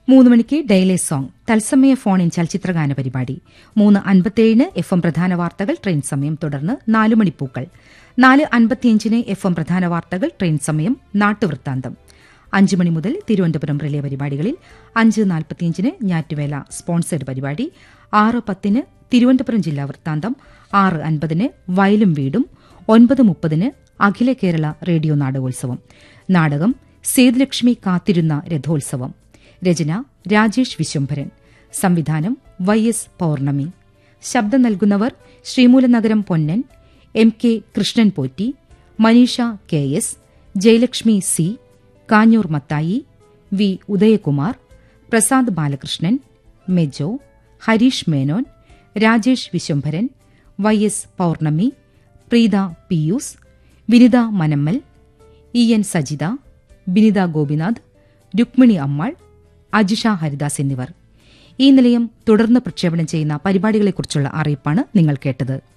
മൂന്ന് മണിക്ക് daily song തത്സമയ ഫോൺ ഇൻ ചലച്ചിത്രഗാന പരിപാടി മൂന്ന് അൻപത്തിയേഴിന് എഫ് എം പ്രധാന വാർത്തകൾ ട്രെയിൻ സമയം തുടർന്ന് നാല് മണിപ്പൂക്കൾ നാല് അൻപത്തിയഞ്ചിന് എഫ് എം പ്രധാന വാർത്തകൾ ട്രെയിൻ സമയം നാട്ടുവൃത്താന്തം അഞ്ച് മണി മുതൽ തിരുവനന്തപുരം റിലേ പരിപാടികളിൽ അഞ്ച് നാൽപ്പത്തിയഞ്ചിന് ഞാറ്റുവേല സ്പോൺസേഡ് പരിപാടി ആറ് പത്തിന് തിരുവനന്തപുരം ജില്ലാ വൃത്താന്തം ആറ് അൻപതിന് വയലും വീടും ഒൻപത് മുപ്പതിന് അഖില കേരള റേഡിയോ നാടകോത്സവം നാടകം സേതുലക്ഷ്മി കാത്തിരുന്ന രഥോത്സവം രചന രാജേഷ് വിശ്വംഭരൻ സംവിധാനം വൈ എസ് പൌർണമി ശബ്ദം നൽകുന്നവർ Sreemoolanagaram Ponnan M K Krishnan Potti Maneesha K S Jayalakshmi C Kanjoor Mathai V Udayakumar Prasad Balakrishnan Mejo Harish Menon Rajesh Viswambharan Y S Pournami Preetha Pius Vinitha Manammal E N Sajitha Binitha Gopinath Rukmini Ammal Ajisha Haridas എന്നിവർ ഈ നിലയം തുടർന്ന് പ്രക്ഷേപണം ചെയ്യുന്ന പരിപാടികളെക്കുറിച്ചുള്ള അറിയിപ്പാണ് നിങ്ങൾ കേട്ടത്